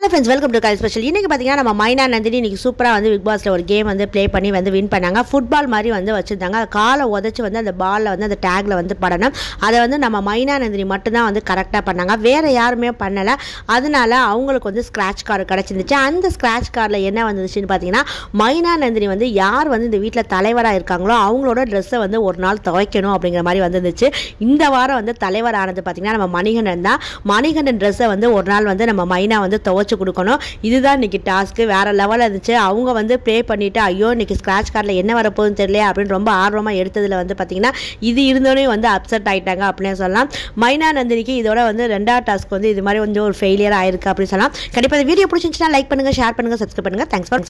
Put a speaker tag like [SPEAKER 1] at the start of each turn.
[SPEAKER 1] friends welcome to கால் special இன்றைக்கி பார்த்தீங்கன்னா நம்ம மைனா நந்தினி இன்றைக்கி சூப்பராக வந்து பிக் பாஸில் ஒரு கேம் வந்து ப்ளே பண்ணி வந்து வின் பண்ணாங்க ஃபுட்பால் மாதிரி வந்து வச்சுருந்தாங்க அது காலை உதச்சி வந்து அந்த பாலில் வந்து அந்த டேக்கில் வந்து படணும் அதை வந்து நம்ம மைனா நந்தினி மட்டும்தான் வந்து கரெக்டாக பண்ணாங்க வேறு யாருமே பண்ணலை அதனால அவங்களுக்கு வந்து ஸ்க்ராட்ச் கார்டு கிடச்சிருந்துச்சு அந்த ஸ்க்ராட்ச் கார்டில் என்ன வந்துச்சுன்னு பார்த்தீங்கன்னா மைனா நந்தினி வந்து யார் வந்து இந்த வீட்டில் தலைவராக இருக்காங்களோ அவங்களோட ட்ரெஸ்ஸை வந்து ஒரு நாள் துவைக்கணும் அப்படிங்கிற மாதிரி வந்துருந்துச்சு இந்த வாரம் வந்து தலைவர் ஆனது பார்த்தீங்கன்னா நம்ம மணிகண்டன் தான் மணிகண்டன் ட்ரெஸ்ஸை வந்து ஒரு நாள் வந்து நம்ம மைனா வந்து துவைச்சு கொடுக்கணும் இதுதான் இன்னைக்கு டாஸ்க்கு வேறு லெவலில் இருந்துச்சு அவங்க வந்து ப்ளே பண்ணிவிட்டு ஐயோ இன்னைக்கு ஸ்க்ராட்ச் கார்டில் என்ன வரப்போகுதுன்னு தெரியல அப்படின்னு ரொம்ப ஆர்வமாக எடுத்ததில் வந்து பார்த்திங்கன்னா இது இருந்தோடனே வந்து அப்செட் ஆகிட்டாங்க அப்படின்னு சொல்லலாம் மைனா நந்தினிக்கு இதோட வந்து ரெண்டாவது டாஸ்க் வந்து இது மாதிரி வந்து ஒரு ஃபெயிலியர் ஆயிருக்கு அப்படின்னு சொல்லலாம் கண்டிப்பாக இந்த வீடியோ பிடிச்சிருந்துச்சுன்னா லைக் பண்ணுங்கள் ஷேர் பண்ணுங்கள் சப்ஸ்கிரைப் பண்ணுங்கள் தேங்க்ஸ் ஃபார்